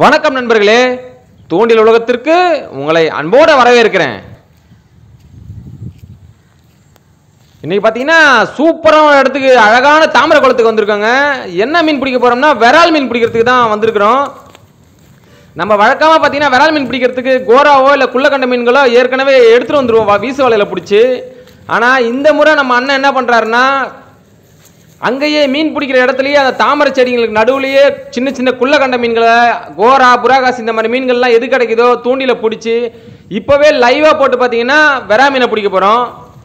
வணக்கம் நண்பர்களே தூண்டில் உலகத்திற்கு உங்களை அன்போடு வரவேற்கிறேன் இன்னைக்கு பார்த்தீங்கன்னா சூப்பரான இடத்துக்கு அழகான தாமரை குளத்துக்கு வந்திருக்கோங்க என்ன மீன் பிடிக்க போறோம்னா விரால் மீன் பிடிக்கிறதுக்கு தான் வந்திருக்கிறோம் நம்ம வழக்கமாக பார்த்தீங்கன்னா விரால் மீன் பிடிக்கிறதுக்கு கோராவோ இல்லை குள்ளக்கண்ட மீன்களோ ஏற்கனவே எடுத்துகிட்டு வந்துருவோம் வா- வீசு வலையில் பிடிச்சி ஆனால் இந்த முறை நம்ம அண்ணன் என்ன பண்ணுறாருன்னா அங்கேயே மீன் பிடிக்கிற இடத்துலயே அந்த தாமரை செடிங்களுக்கு நடுவுலயே சின்ன சின்ன குள்ளக்கண்ட மீன்களை கோரா புறாகாசி இந்த மாதிரி மீன்கள்லாம் எது கிடைக்குதோ தூண்டில பிடிச்சி இப்போவே லைவாக போட்டு பார்த்தீங்கன்னா வெரா மீனை பிடிக்க போகிறோம்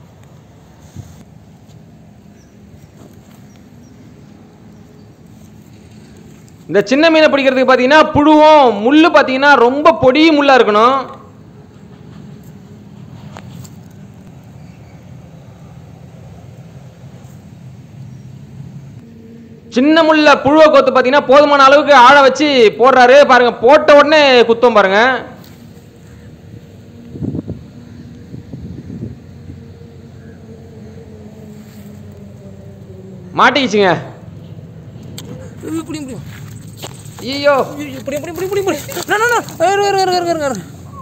இந்த சின்ன மீனை பிடிக்கிறதுக்கு பார்த்தீங்கன்னா புழுவும் முள்ளு பார்த்தீங்கன்னா ரொம்ப பொடி முள்ளா இருக்கணும் சின்ன முள்ள புழுவை கொத்து பார்த்தீங்கன்னா போதுமான அளவுக்கு ஆழ வச்சு போடுறாரு பாருங்க போட்ட உடனே குத்தம் பாருங்க மாட்டிக்கிச்சுங்க இப்படி இப்படி ஐயோ இப்படி இப்படி இப்படி இப்படி இப்படி நான் நான் நான் வேறு வேறு வேறு வேறு வேறு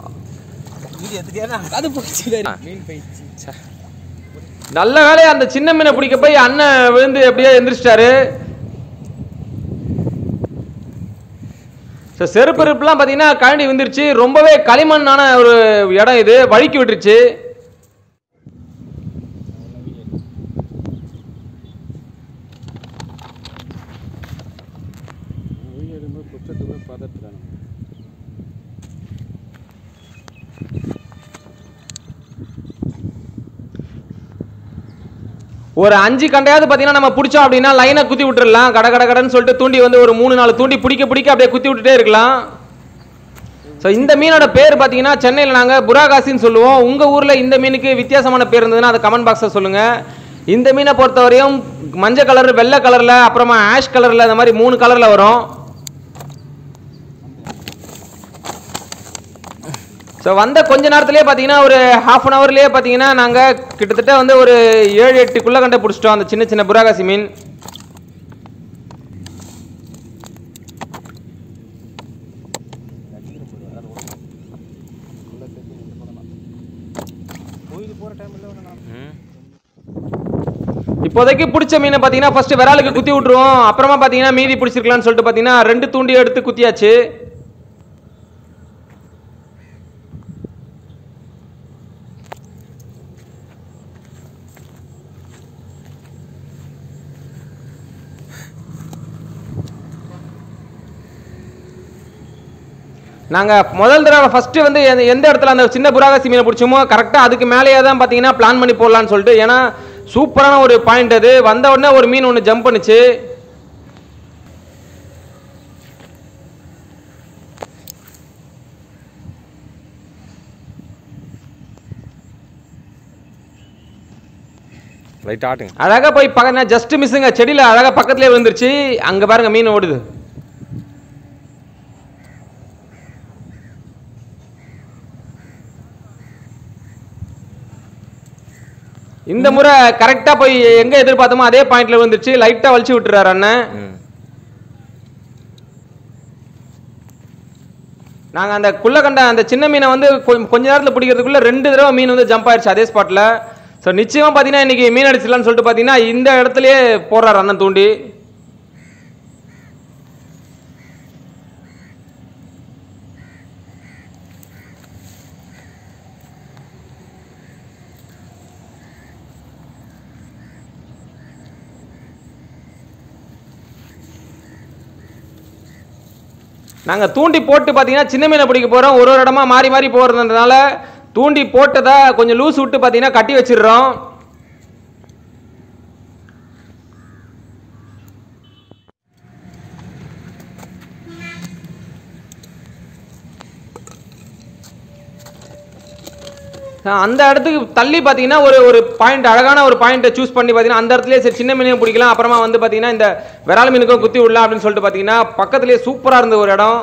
அது போச்சு மீன் போயிடுச்சு நல்ல வேலையா அந்த சின்ன மீனை பிடிக்க போய் அண்ணன் விழுந்து எப்படியோ எந்திரிச்சிட்டாரு ஸோ செருப்பு இருப்புலாம் பார்த்தீங்கன்னா கழண்டி விழுந்துருச்சு ரொம்பவே களிமண்ணான ஒரு இடம் இது வழுக்கி விட்டுருச்சு ஒரு அஞ்சு கண்டையாவது பார்த்தீங்கன்னா நம்ம பிடிச்சோம் அப்படின்னா லைனை குத்தி விட்டுறலாம் கட கட கடன்னு சொல்லிட்டு தூண்டி வந்து ஒரு மூணு நாலு தூண்டி பிடிக்க பிடிக்க அப்படியே குத்தி விட்டுட்டே இருக்கலாம் ஸோ இந்த மீனோட பேர் பார்த்தீங்கன்னா சென்னையில் நாங்கள் புறாகாசின்னு சொல்லுவோம் உங்கள் ஊரில் இந்த மீனுக்கு வித்தியாசமான பேர் இருந்ததுன்னா அதை கமெண்ட் பாக்ஸில் சொல்லுங்கள் இந்த மீனை பொறுத்தவரையும் மஞ்சள் கலர் வெள்ளை கலரில் அப்புறமா ஆஷ் கலரில் இந்த மாதிரி மூணு கலரில் வரும் ஸோ வந்த கொஞ்ச நேரத்துலேயே பார்த்தீங்கன்னா ஒரு ஹாஃப் அன் ஹவர்லேயே பார்த்தீங்கன்னா நாங்கள் கிட்டத்தட்ட வந்து ஒரு ஏழு எட்டுக்குள்ளே கண்ட பிடிச்சிட்டோம் அந்த சின்ன சின்ன புறாகாசி மீன் இப்போதைக்கு பிடிச்ச மீனை பார்த்தீங்கன்னா ஃபர்ஸ்ட் விராலுக்கு குத்தி விட்டுருவோம் அப்புறமா பார்த்தீங்கன்னா மீதி பிடிச்சிருக்கலாம்னு சொல்லிட்டு பார்த்தீங்கன்னா ரெண்டு தூண்டி எடுத்து குத்தியாச்சு நாங்கள் முதல் தடவை ஃபஸ்ட்டு வந்து எந்த- எந்த இடத்துல அந்த சின்ன புறாகாசி மீனை பிடிச்சோமோ கரெக்டாக அதுக்கு மேலேயே தான் பார்த்தீங்கன்னா பிளான் பண்ணி போடலான்னு சொல்லிட்டு ஏன்னா சூப்பரான ஒரு பாயிண்ட் அது வந்த உடனே ஒரு மீன் ஒன்று ஜம்ப் பண்ணுச்சு லைட் ஆட்டுங்க அழகாக போய் பக்க ஜஸ்ட் மிஸ்ஸுங்க செடியில் அழகாக பக்கத்துலேயே விழுந்துருச்சு அங்கே பாருங்க மீன் ஓடுது இந்த முறை கரெக்டாக போய் எங்கே எதிர்பார்த்தோமோ அதே பாயிண்ட்ல விழுந்துருச்சு லைட்டாக வலிச்சு விட்டுறாரு அண்ணன் ம் நாங்கள் அந்த குள்ள கண்ட அந்த சின்ன மீனை வந்து கொ- கொஞ்ச நேரத்தில் பிடிக்கிறதுக்குள்ள ரெண்டு தடவை மீன் வந்து ஜம்ப் ஆயிடுச்சு அதே ஸ்பாட்டில் ஸோ நிச்சயமாக பார்த்தீங்கன்னா இன்னைக்கு மீன் அடிச்சிடலாம்னு சொல்லிட்டு பார்த்தீங்கன்னா இந்த இடத்துலயே போடுறாரு அண்ணன் தூண்டி நாங்கள் தூண்டி போட்டு பார்த்தீங்கன்னா சின்ன மீனை பிடிக்க போகிறோம் ஒரு ஒரு இடமா மாறி மாறி போகிறதுனால தூண்டி போட்டதை கொஞ்சம் லூஸ் விட்டு பார்த்தீங்கன்னா கட்டி வச்சிடுறோம் அஹ் அந்த இடத்துக்கு தள்ளி பார்த்தீங்கன்னா ஒரு ஒரு பாயிண்ட் அழகான ஒரு பாயிண்ட்டை சூஸ் பண்ணி பார்த்தீங்கன்னா அந்த இடத்துலயே சரி சின்ன மீனையும் பிடிக்கலாம் அப்புறமா வந்து பார்த்தீங்கன்னா இந்த விரால் மீனுக்கும் குத்தி விடலாம் அப்படின்னு சொல்லிட்டு பார்த்தீங்கன்னா பக்கத்துலேயே சூப்பராக இருந்த ஒரு இடம்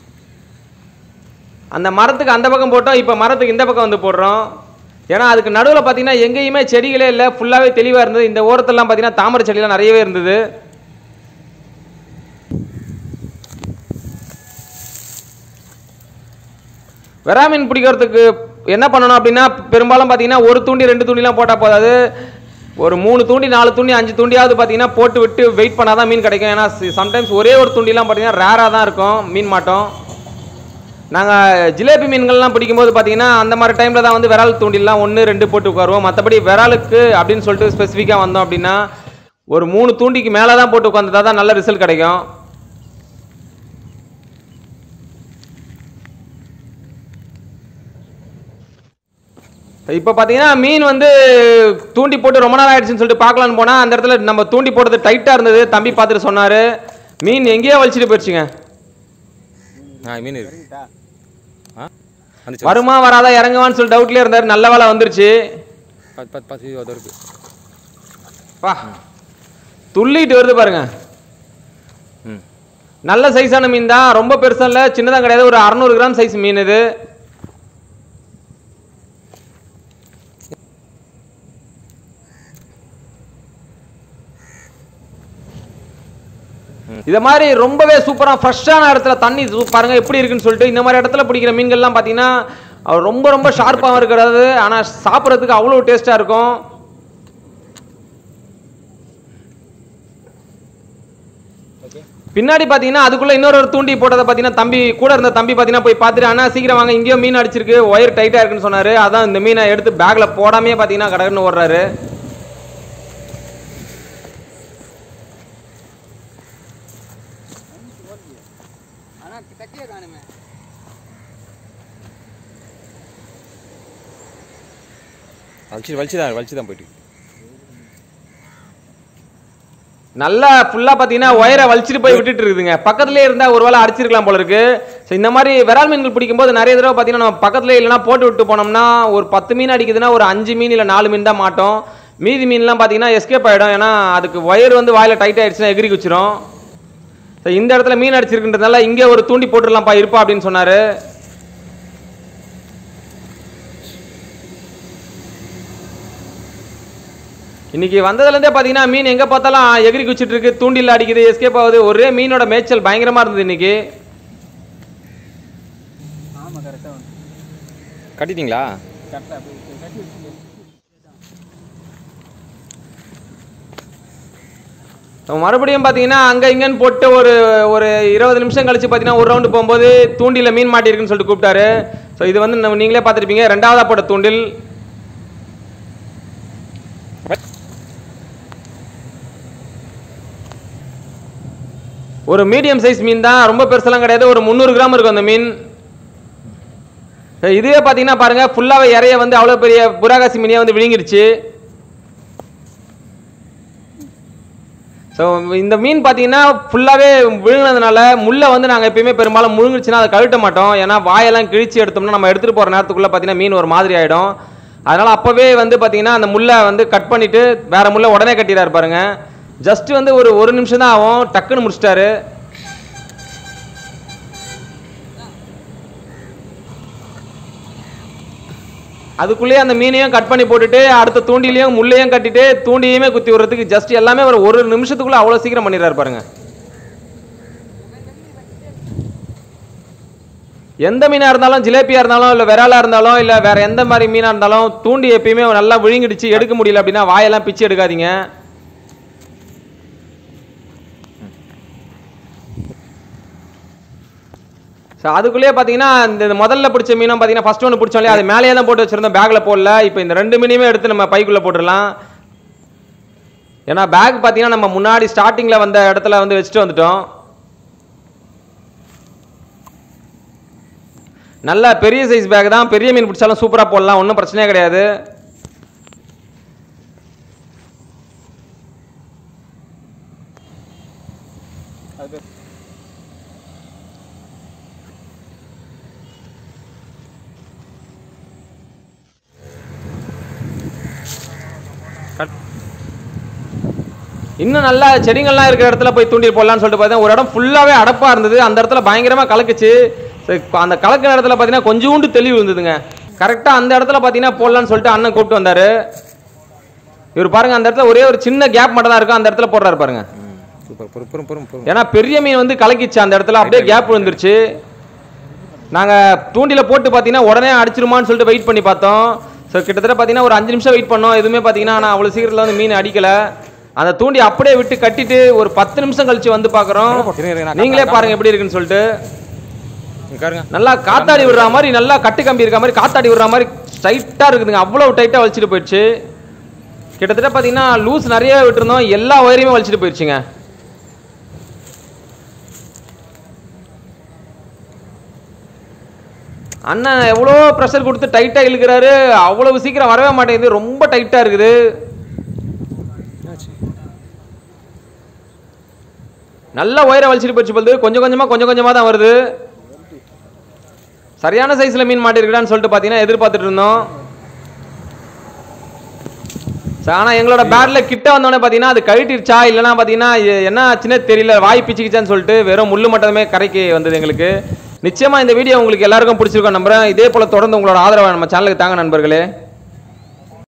அந்த மரத்துக்கு அந்த பக்கம் போட்டோம் இப்போ மரத்துக்கு இந்த பக்கம் வந்து போடுறோம் ஏன்னா அதுக்கு நடுவில் பார்த்தீங்கன்னா எங்கேயுமே செடிகளே இல்லை ஃபுல்லாகவே தெளிவாக இருந்தது இந்த ஓரத்தெல்லாம் பார்த்தீங்கன்னா தாமரை செடியெல்லாம் நிறையவே இருந்தது வெறா மீன் பிடிக்கிறதுக்கு என்ன பண்ணணும் அப்படின்னா பெரும்பாலும் பார்த்தீங்கன்னா ஒரு தூண்டி ரெண்டு தூண்டிலாம் போட்டால் போதாது ஒரு மூணு தூண்டி நாலு தூண்டி அஞ்சு தூண்டியாவது பார்த்தீங்கன்னா போட்டு விட்டு வெயிட் பண்ணாதான் மீன் கிடைக்கும் ஏன்னா சம்டைம்ஸ் ஒரே ஒரு தூண்டிலாம் பார்த்தீங்கன்னா ரேராக தான் இருக்கும் மீன் மாட்டோம் நாங்கள் ஜிலேபி மீன்கள்லாம் பிடிக்கும்போது பார்த்தீங்கன்னா அந்த மாதிரி டைமில் தான் வந்து விரால் தூண்டிலாம் ஒன்று ரெண்டு போட்டு உட்காருவோம் மற்றபடி விராலுக்கு அப்படின்னு சொல்லிட்டு ஸ்பெசிஃபிக்காக வந்தோம் அப்படின்னா ஒரு மூணு தூண்டிக்கு மேலே தான் போட்டு உட்காந்துட்டா தான் நல்ல ரிசல்ட் கிடைக்கும் இப்போ பார்த்தீங்கன்னா மீன் வந்து தூண்டி போட்டு ரொம்ப நாள் ஆயிடுச்சுன்னு சொல்லிட்டு பார்க்கலான்னு போனால் அந்த இடத்துல நம்ம தூண்டி போட்டது டைட்டாக இருந்தது தம்பி பார்த்துட்டு சொன்னார் மீன் எங்கேயோ வலிச்சிட்டு போயிடுச்சுங்க ஆ மீன் இருக்கு ஆ வந்துச்சு வருமா வராதா இறங்குவான்னு சொல்லி டவுட்லேயே இருந்தார் நல்ல வேலை வந்துருச்சு பத்து பத்து பத்து அது இருக்கு பா துள்ளிட்டு வருது பாருங்க ம் நல்ல சைஸான மீன் தான் ரொம்ப பெருசா இல்லை சின்னதாக கிடையாது ஒரு அறநூறு கிராம் சைஸ் மீன் இது இதை மாதிரி ரொம்பவே சூப்பராக ஃப்ரெஷ்ஷான இடத்துல தண்ணி சூ- பாருங்க எப்படி இருக்குன்னு சொல்லிட்டு இந்த மாதிரி இடத்துல பிடிக்கிற மீன்கள்லாம் பார்த்தீங்கன்னா அஹ் ரொம்ப ரொம்ப ஷார்ப்பாகவும் இருக்கிறது ஆனால் சாப்பிட்றதுக்கு அவ்வளோ டேஸ்ட்டாக இருக்கும் பின்னாடி பார்த்தீங்கன்னா அதுக்குள்ள இன்னொரு ஒரு தூண்டி போட்டதை பார்த்தீங்கன்னா தம்பி கூட இருந்த தம்பி பார்த்தீங்கன்னா போய் பார்த்துட்டு அண்ணா சீக்கிரம் வாங்க இங்கேயோ மீன் அடிச்சிருக்கு ஒயர் டைட்டாக இருக்குன்னு சொன்னாரு அதான் இந்த மீனை எடுத்து பேக்ல போடாமே பார்த்தீங்கன்னா கடற்கன்னு ஓடுறாரு வலிச்சு வலிச்சு தான் வலிச்சு தான் போயிட்டு இருக்கு. நல்லா ஃபுல்லா பார்த்தீங்கன்னா ஒயரை வலிச்சிட்டு போய் விட்டுட்டு இருக்குதுங்க பக்கத்துலேயே இருந்தா ஒருவேளை அடிச்சிருக்கலாம் போல இருக்கு ஸோ இந்த மாதிரி விரால் மீன்கள் பிடிக்கும்போது நிறைய தடவை பார்த்தீங்கன்னா நம்ம பக்கத்துலேயே இல்லைனா போட்டு விட்டு போனோம்னா ஒரு பத்து மீன் அடிக்குதுன்னா ஒரு அஞ்சு மீன் இல்லை நாலு மீன் தான் மாட்டோம் மீதி மீன்லாம் பார்த்தீங்கன்னா எஸ்கேப் ஆகிடும் ஏன்னா அதுக்கு ஒயர் வந்து வாயில டைட் ஆயிடுச்சுன்னா எகிரி குச்சிரும் ஸோ இந்த இடத்துல மீன் அடிச்சிருக்குன்றதுனால இங்கே ஒரு தூண்டி போட்டுடலாம்ப்பா இருப்பா அப்படின்னு சொன்னாரு இன்னைக்கு வந்ததுலேருந்தே பார்த்தீங்கன்னா மீன் எங்கே பார்த்தாலும் எகிரி குச்சிட்டு இருக்கு தூண்டில் அடிக்குது எஸ்கேப் ஆகுது ஒரே மீனோட மேய்ச்சல் பயங்கரமா இருந்தது இன்னைக்கு கட்டிட்டீங்களா நம்ம மறுபடியும் பார்த்தீங்கன்னா அங்கே இங்கேன்னு போட்டு ஒரு ஒரு இருபது நிமிஷம் கழிச்சு பார்த்தீங்கன்னா ஒரு ரவுண்டு போகும்போது தூண்டில மீன் மாட்டியிருக்குன்னு சொல்லிட்டு கூப்பிட்டாரு ஸோ இது வந்து நம்ம- நீங்களே பார்த்துருப்பீங்க ரெண்டாவதா போட்ட தூண்டில் ஒரு மீடியம் சைஸ் மீன் தான் ரொம்ப பெருசெல்லாம் கிடையாது ஒரு முந்நூறு கிராம் இருக்கும் அந்த மீன் இதுவே பார்த்தீங்கன்னா பாருங்க ஃபுல்லாகவே இறைய வந்து அவ்வளோ பெரிய புறாகாசி மீனியை வந்து விழுங்கிருச்சு ஸோ இந்த மீன் பார்த்தீங்கன்னா ஃபுல்லாகவே விழுங்கினதுனால முள்ளை வந்து நாங்கள் எப்பயுமே பெரும்பாலும் முழுங்குச்சுன்னா அதை கழட்ட மாட்டோம் ஏன்னா வாயெல்லாம் கிழிச்சு எடுத்தோம்னா நம்ம எடுத்துகிட்டு போகிற நேரத்துக்குள்ளே பார்த்தீங்கன்னா மீன் ஒரு மாதிரி ஆகிடும் அதனால் அப்போவே வந்து பார்த்தீங்கன்னா அந்த முள்ளை வந்து கட் பண்ணிவிட்டு வேற முள்ளை உடனே கட்டிடாரு பாருங்க ஜஸ்ட் வந்து ஒரு ஒரு நிமிஷம் தான் ஆகும் டக்குன்னு முடிச்சிட்டாரு அதுக்குள்ளேயே அந்த மீனையும் கட் பண்ணி போட்டுட்டு அடுத்த தூண்டிலையும் முள்ளையும் கட்டிட்டு தூண்டியுமே குத்தி விடுறதுக்கு ஜஸ்ட் எல்லாமே ஒரு ஒரு நிமிஷத்துக்குள்ள அவ்வளோ சீக்கிரம் பண்ணிடுறாரு பாருங்க எந்த மீனா இருந்தாலும் ஜிலேபியா இருந்தாலும் இல்ல விராலா இருந்தாலும் இல்ல வேற எந்த மாதிரி மீனா இருந்தாலும் தூண்டி எப்பயுமே நல்லா விழுங்கிடுச்சு எடுக்க முடியல அப்படின்னா வாயெல்லாம் பிச்சு எடுக்காதீங்க ஸோ அதுக்குள்ளேயே பார்த்தீங்கன்னா இந்த முதல்ல பிடிச்ச மீனும் பார்த்தீங்கன்னா ஃபர்ஸ்ட் ஒன்று பிடிச்சோம் இல்லையா அது மேலேயே தான் போட்டு வச்சிருந்தோம் பேக்கில் போடல இப்போ இந்த ரெண்டு மீனையுமே எடுத்து நம்ம பைக்குள்ளே போட்டுடலாம் ஏன்னா பேக் பார்த்தீங்கன்னா நம்ம முன்னாடி ஸ்டார்டிங்கில் வந்த இடத்துல வந்து வச்சுட்டு வந்துட்டோம் நல்ல பெரிய சைஸ் பேக் தான் பெரிய மீன் பிடிச்சாலும் சூப்பராக போடலாம் ஒன்றும் பிரச்சனையே கிடையாது இன்னும் நல்லா செடிங்கள்லாம் இருக்கிற இடத்துல போய் தூண்டில் போடலாம்னு சொல்லிட்டு பார்த்தா ஒரு இடம் ஃபுல்லாகவே அடப்பாக இருந்தது அந்த இடத்துல பயங்கரமாக கலக்குச்சு சரி, இப்ப அந்த கலக்கிற இடத்துல பார்த்தீங்கன்னா கொஞ்சோண்டு தெளிவு இருந்ததுங்க கரெக்டாக அந்த இடத்துல பார்த்தீங்கன்னா போடலான்னு சொல்லிட்டு அண்ணன் கூப்பிட்டு வந்தாரு இவர் பாருங்க அந்த இடத்துல ஒரே ஒரு சின்ன கேப் மட்டும் தான் இருக்கும் அந்த இடத்துல போடுறாரு பாருங்க ம் சூப்பர் பொறும் பொறும் பொறும் பொறும் ஏன்னா பெரிய மீன் வந்து கலக்கிச்சு அந்த இடத்துல அப்படியே கேப் விழுந்துருச்சு நாங்கள் தூண்டில போட்டு பார்த்தீங்கன்னா உடனே அடிச்சிருமான்னு சொல்லிட்டு வெயிட் பண்ணி பார்த்தோம் ஸோ கிட்டத்தட்ட பார்த்தீங்கன்னா ஒரு அஞ்சு நிமிஷம் வெயிட் பண்ணோம் எதுவுமே பார்த்தீங்கன்னா ஆனால் அவ்வளோ சீக்கிரத்தில் வந்து மீன் அடிக்கல அந்த தூண்டி அப்படியே விட்டு கட்டிட்டு ஒரு பத்து நிமிஷம் கழிச்சு வந்து பார்க்குறோம் இருங்க, இருங்க, நான் நீங்களே பாருங்க எப்படி இருக்குன்னு சொல்லிட்டு இங்க பாருங்க நல்லா காத்தாடி விடுற மாதிரி நல்லா கட்டு கம்பி இருக்க மாதிரி காத்தாடி விடுற மாதிரி டைட்டாக இருக்குதுங்க அவ்வளோ டைட்டாக வலிச்சிட்டு போயிடுச்சு கிட்டத்தட்ட பார்த்தீங்கன்னா லூஸ் நிறைய விட்டுருந்தோம் எல்லா ஒயரையுமே வலிச்சிட்டு போயிடுச்சுங்க அண்ணன் எவ்வளோ ப்ரெஷர் கொடுத்து டைட்டாக இழுக்கிறாரு அவ்வளவு சீக்கிரம் வரவே மாட்டேங்குது ரொம்ப டைட்டாக இருக்குது என்னாச்சு நல்ல ஒயரை வலிச்சிட்டு போயிடுச்சு போகுது கொஞ்சம் கொஞ்சமாக கொஞ்சம் கொஞ்சமாக தான் வருது சரியான சைஸில் மீன் மாட்டிருக்கடான்னு சொல்லிட்டு பார்த்தீங்கன்னா எதிர்பார்த்துட்டு இருந்தோம் ஆனால் எங்களோட பேட்ல கிட்ட வந்தோடனே பார்த்தீங்கன்னா அது கழட்டிருச்சா இல்லைன்னா பார்த்தீங்கன்னா எ- என்ன ஆச்சுன்னே தெரியல வாய் பிச்சுக்கிச்சான்னு சொல்லிட்டு வெறும் முள்ளு மட்டுமே கரைக்கு வந்தது எங்களுக்கு நிச்சயமா இந்த வீடியோ உங்களுக்கு எல்லாருக்கும் பிடிச்சிருக்கும் நம்புறேன் இதே போல தொடர்ந்து உங்களோட ஆதரவை நம்ம சேனலுக்கு தாங்க நண்பர்களே